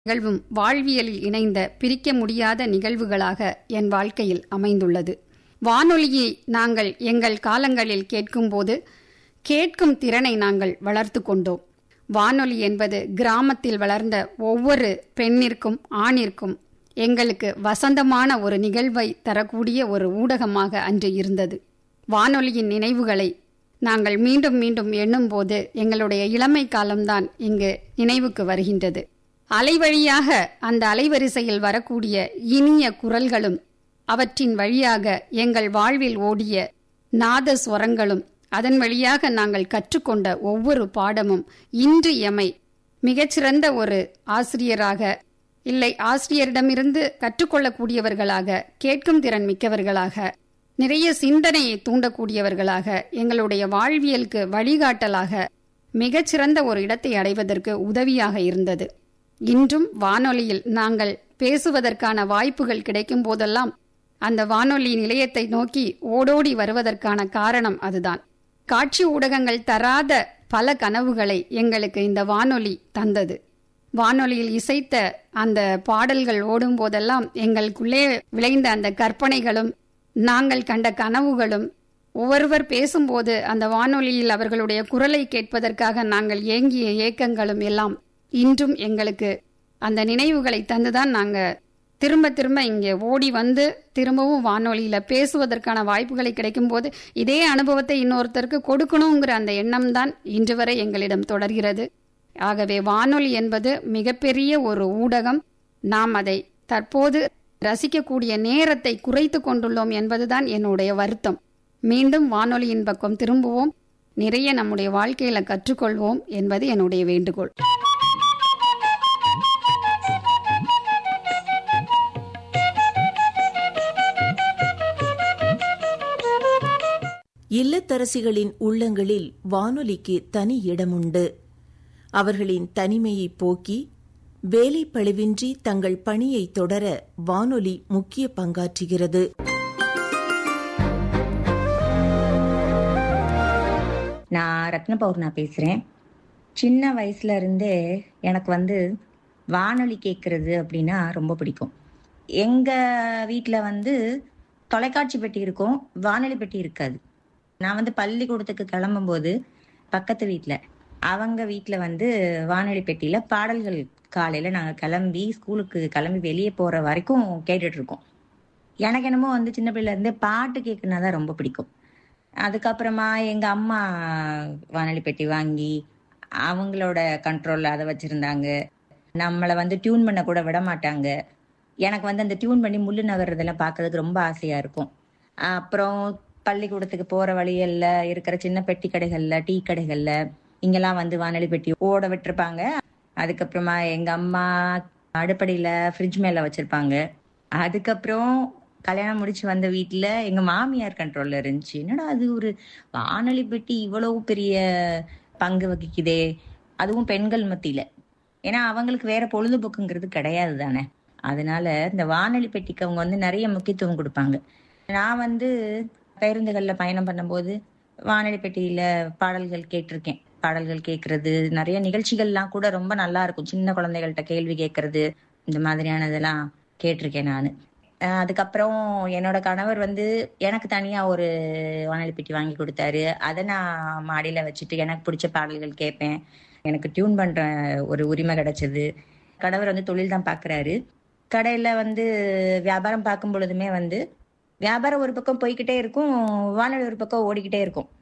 நிகழ்வும் வாழ்வியலில் இணைந்த பிரிக்க முடியாத நிகழ்வுகளாக என் வாழ்க்கையில் அமைந்துள்ளது வானொலியை நாங்கள் எங்கள் காலங்களில் கேட்கும்போது கேட்கும் திறனை நாங்கள் வளர்த்து கொண்டோம் வானொலி என்பது கிராமத்தில் வளர்ந்த ஒவ்வொரு பெண்ணிற்கும் ஆணிற்கும் எங்களுக்கு வசந்தமான ஒரு நிகழ்வை தரக்கூடிய ஒரு ஊடகமாக அன்று இருந்தது வானொலியின் நினைவுகளை நாங்கள் மீண்டும் மீண்டும் எண்ணும்போது எங்களுடைய இளமை காலம்தான் இங்கு நினைவுக்கு வருகின்றது அலைவழியாக அந்த அலைவரிசையில் வரக்கூடிய இனிய குரல்களும் அவற்றின் வழியாக எங்கள் வாழ்வில் ஓடிய நாத ஸ்வரங்களும் அதன் வழியாக நாங்கள் கற்றுக்கொண்ட ஒவ்வொரு பாடமும் இன்று எமை மிகச்சிறந்த ஒரு ஆசிரியராக இல்லை ஆசிரியரிடமிருந்து கற்றுக்கொள்ளக்கூடியவர்களாக கேட்கும் திறன் மிக்கவர்களாக நிறைய சிந்தனையை தூண்டக்கூடியவர்களாக எங்களுடைய வாழ்வியலுக்கு வழிகாட்டலாக மிகச்சிறந்த ஒரு இடத்தை அடைவதற்கு உதவியாக இருந்தது இன்றும் வானொலியில் நாங்கள் பேசுவதற்கான வாய்ப்புகள் கிடைக்கும் போதெல்லாம் அந்த வானொலி நிலையத்தை நோக்கி ஓடோடி வருவதற்கான காரணம் அதுதான் காட்சி ஊடகங்கள் தராத பல கனவுகளை எங்களுக்கு இந்த வானொலி தந்தது வானொலியில் இசைத்த அந்த பாடல்கள் ஓடும் போதெல்லாம் எங்களுக்குள்ளே விளைந்த அந்த கற்பனைகளும் நாங்கள் கண்ட கனவுகளும் ஒவ்வொருவர் பேசும்போது அந்த வானொலியில் அவர்களுடைய குரலை கேட்பதற்காக நாங்கள் ஏங்கிய ஏக்கங்களும் எல்லாம் இன்றும் எங்களுக்கு அந்த நினைவுகளை தந்துதான் நாங்க திரும்ப திரும்ப இங்கே ஓடி வந்து திரும்பவும் வானொலியில பேசுவதற்கான வாய்ப்புகளை கிடைக்கும் போது இதே அனுபவத்தை இன்னொருத்தருக்கு கொடுக்கணுங்கிற அந்த எண்ணம் தான் இன்று வரை எங்களிடம் தொடர்கிறது ஆகவே வானொலி என்பது மிகப்பெரிய ஒரு ஊடகம் நாம் அதை தற்போது ரசிக்கக்கூடிய நேரத்தை குறைத்து கொண்டுள்ளோம் என்பதுதான் என்னுடைய வருத்தம் மீண்டும் வானொலியின் பக்கம் திரும்புவோம் நிறைய நம்முடைய வாழ்க்கையில கற்றுக்கொள்வோம் என்பது என்னுடைய வேண்டுகோள் இல்லத்தரசிகளின் உள்ளங்களில் வானொலிக்கு தனி இடமுண்டு அவர்களின் தனிமையை போக்கி வேலை பழுவின்றி தங்கள் பணியை தொடர வானொலி முக்கிய பங்காற்றுகிறது நான் ரத்ன பௌர்ணா பேசுறேன் சின்ன வயசுல இருந்தே எனக்கு வந்து வானொலி கேட்கறது அப்படின்னா ரொம்ப பிடிக்கும் எங்க வீட்ல வந்து தொலைக்காட்சி பெட்டி இருக்கும் வானொலி பெட்டி இருக்காது நான் வந்து பள்ளிக்கூடத்துக்கு கிளம்பும்போது பக்கத்து வீட்ல அவங்க வீட்ல வந்து வானொலி பெட்டியில பாடல்கள் காலையில நாங்க கிளம்பி ஸ்கூலுக்கு கிளம்பி வெளியே போற வரைக்கும் கேட்டுட்டு இருக்கோம் எனக்கு என்னமோ வந்து சின்ன பிள்ளைல இருந்தே பாட்டு கேட்கணுன்னா தான் ரொம்ப பிடிக்கும் அதுக்கப்புறமா எங்க அம்மா வானொலி பெட்டி வாங்கி அவங்களோட கண்ட்ரோல்ல அதை வச்சிருந்தாங்க நம்மளை வந்து டியூன் பண்ண கூட விட மாட்டாங்க எனக்கு வந்து அந்த டியூன் பண்ணி முள்ளு நகர்றதெல்லாம் பார்க்கறதுக்கு ரொம்ப ஆசையா இருக்கும் அப்புறம் பள்ளிக்கூடத்துக்கு போற வழியல்ல இருக்கிற சின்ன பெட்டி கடைகள்ல டீ கடைகள்ல இங்கெல்லாம் வந்து வானொலி பெட்டி ஓட விட்டுருப்பாங்க அதுக்கப்புறமா எங்க அம்மா அடுப்படியில ஃப்ரிட்ஜ் மேல வச்சிருப்பாங்க அதுக்கப்புறம் கல்யாணம் முடிச்சு வந்த வீட்டுல எங்க மாமியார் கண்ட்ரோல்ல இருந்துச்சு என்னடா அது ஒரு வானொலி பெட்டி இவ்வளவு பெரிய பங்கு வகிக்குதே அதுவும் பெண்கள் மத்தியில ஏன்னா அவங்களுக்கு வேற பொழுதுபோக்குங்கிறது கிடையாது தானே அதனால இந்த வானொலி பெட்டிக்கு அவங்க வந்து நிறைய முக்கியத்துவம் கொடுப்பாங்க நான் வந்து பேருந்துகள்ல பயணம் பண்ணும்போது வானொலி பெட்டியில பாடல்கள் கேட்டிருக்கேன் பாடல்கள் கேட்கறது நிறைய நிகழ்ச்சிகள்லாம் கூட ரொம்ப நல்லா இருக்கும் சின்ன குழந்தைகள்கிட்ட கேள்வி கேட்கறது இந்த மாதிரியானதெல்லாம் கேட்டிருக்கேன் நான் அதுக்கப்புறம் என்னோட கணவர் வந்து எனக்கு தனியா ஒரு வானொலி பெட்டி வாங்கி கொடுத்தாரு அதை நான் மாடியில வச்சுட்டு எனக்கு பிடிச்ச பாடல்கள் கேட்பேன் எனக்கு டியூன் பண்ற ஒரு உரிமை கிடைச்சது கணவர் வந்து தொழில் தான் பாக்குறாரு கடையில வந்து வியாபாரம் பார்க்கும் பொழுதுமே வந்து வியாபாரம் ஒரு பக்கம் போய்கிட்டே இருக்கும் வானொலி ஒரு பக்கம் ஓடிக்கிட்டே இருக்கும்